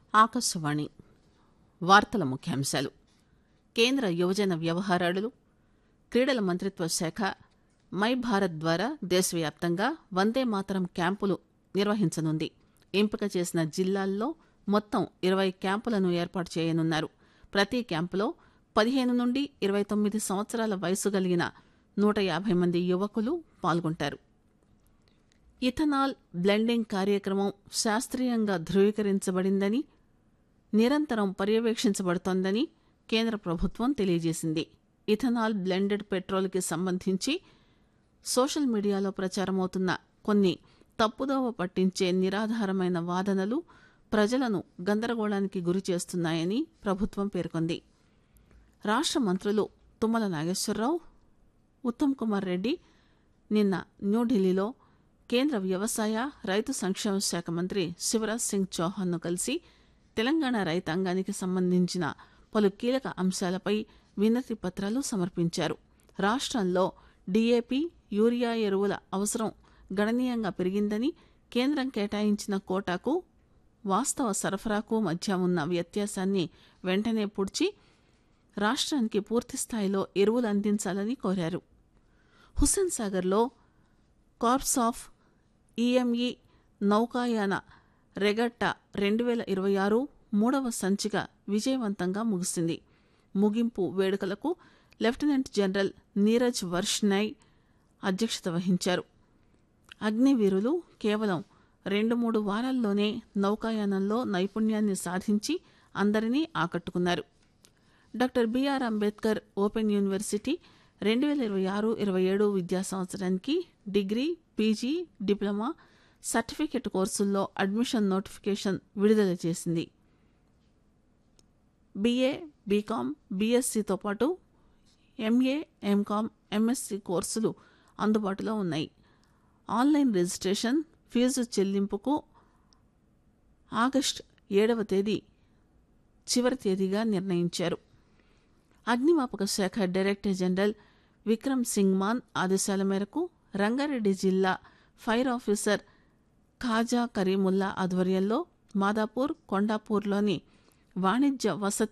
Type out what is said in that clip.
ఆకాశవాణి వార్తల ముఖ్యాంశాలు కేంద్ర యువజన వ్యవహారాలు క్రీడల మంత్రిత్వ శాఖ మై భారత్ ద్వారా దేశవ్యాప్తంగా వందే మాతరం క్యాంపులు నిర్వహించనుంది ఎంపిక చేసిన జిల్లాల్లో మొత్తం ఇరవై క్యాంపులను ఏర్పాటు చేయనున్నారు ప్రతి క్యాంపులో పదిహేను నుండి ఇరవై తొమ్మిది సంవత్సరాల వయసు కలిగిన నూట యాభై మంది యువకులు పాల్గొంటారు ఇథనాల్ బ్లెండింగ్ కార్యక్రమం శాస్త్రీయంగా ధృవీకరించబడిందని నిరంతరం పర్యవేక్షించబడుతోందని కేంద్ర ప్రభుత్వం తెలియజేసింది ఇథనాల్ బ్లెండెడ్ పెట్రోల్కి సంబంధించి సోషల్ మీడియాలో ప్రచారమవుతున్న కొన్ని తప్పుదోవ పట్టించే నిరాధారమైన వాదనలు ప్రజలను గందరగోళానికి గురి చేస్తున్నాయని ప్రభుత్వం పేర్కొంది రాష్ట్ర మంత్రులు తుమ్మల నాగేశ్వరరావు ఉత్తమ్ కుమార్ రెడ్డి నిన్న న్యూఢిల్లీలో కేంద్ర వ్యవసాయ రైతు సంక్షేమ శాఖ మంత్రి శివరాజ్ సింగ్ చౌహాన్ను కలిసి తెలంగాణ రైతాంగానికి సంబంధించిన పలు కీలక అంశాలపై వినతి పత్రాలు సమర్పించారు రాష్ట్రంలో డీఏపీ యూరియా ఎరువుల అవసరం గణనీయంగా పెరిగిందని కేంద్రం కేటాయించిన కోటాకు వాస్తవ సరఫరాకు మధ్య ఉన్న వ్యత్యాసాన్ని వెంటనే పూడ్చి రాష్ట్రానికి పూర్తిస్థాయిలో ఎరువులు అందించాలని కోరారు హుస్సేన్ సాగర్లో కార్ప్స్ ఆఫ్ ఈఎంఈ నౌకాయాన రెగట్టా రెండు వేల ఇరవై ఆరు మూడవ సంచిక విజయవంతంగా ముగిసింది ముగింపు వేడుకలకు లెఫ్టినెంట్ జనరల్ నీరజ్ వర్ష్నై అధ్యక్షత వహించారు అగ్నివీరులు కేవలం రెండు మూడు వారాల్లోనే నౌకాయానంలో నైపుణ్యాన్ని సాధించి అందరినీ ఆకట్టుకున్నారు doctor BR Ambedkar open university రెండు వేల ఇరవై ఆరు ఇరవై ఏడు విద్యా సంవత్సరానికి డిగ్రీ పీజీ డిప్లొమా సర్టిఫికెట్ కోర్సుల్లో అడ్మిషన్ నోటిఫికేషన్ విడుదల చేసింది బీఏ బీకామ్ బీఎస్సీతో పాటు ఎంఏ ఎంకామ్ ఎంఎస్సి కోర్సులు అందుబాటులో ఉన్నాయి ఆన్లైన్ రిజిస్ట్రేషన్ ఫీజు చెల్లింపుకు ఆగస్టు ఏడవ తేదీ చివరి తేదీగా నిర్ణయించారు అగ్నిమాపక శాఖ డైరెక్టర్ జనరల్ విక్రమ్ సింగ్ మాన్ ఆదేశాల మేరకు రంగారెడ్డి జిల్లా ఫైర్ ఆఫీసర్ ఖాజా కరీముల్లా ఆధ్వర్యంలో మాదాపూర్ కొండాపూర్లోని వాణిజ్య వసతి